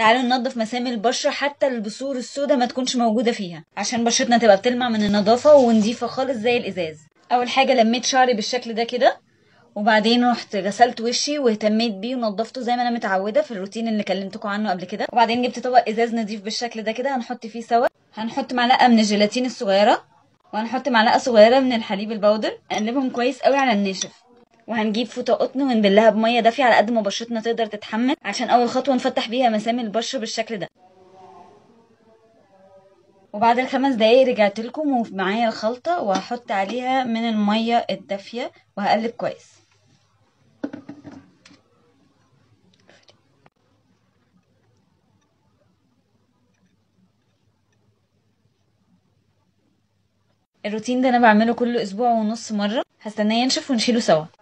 تعالوا ننضف مسام البشرة حتى البثور السوداء ما تكونش موجودة فيها عشان بشرتنا تبقى بتلمع من النظافة ونضيفة خالص زي الإزاز أول حاجة لميت شعري بالشكل ده كده وبعدين رحت غسلت وشي واهتميت بيه ونضفته زي ما انا متعوده في الروتين اللي كلمتكم عنه قبل كده وبعدين جبت طبق ازاز نضيف بالشكل ده كده هنحط فيه سوا هنحط معلقه من الجيلاتين الصغيره وهنحط معلقه صغيره من الحليب البودر نقلبهم كويس قوي على الناشف وهنجيب فوطه قطن ونبلها بميه دافيه على قد ما بشرتنا تقدر تتحمل عشان اول خطوه نفتح بيها مسام البشره بالشكل ده وبعد الخمس دقايق رجعت لكم ومعايا الخلطه وهحط عليها من الميه الدافيه وهقلب كويس الروتين ده انا بعمله كل اسبوع ونص مره هستناه ينشف ونشيله سوا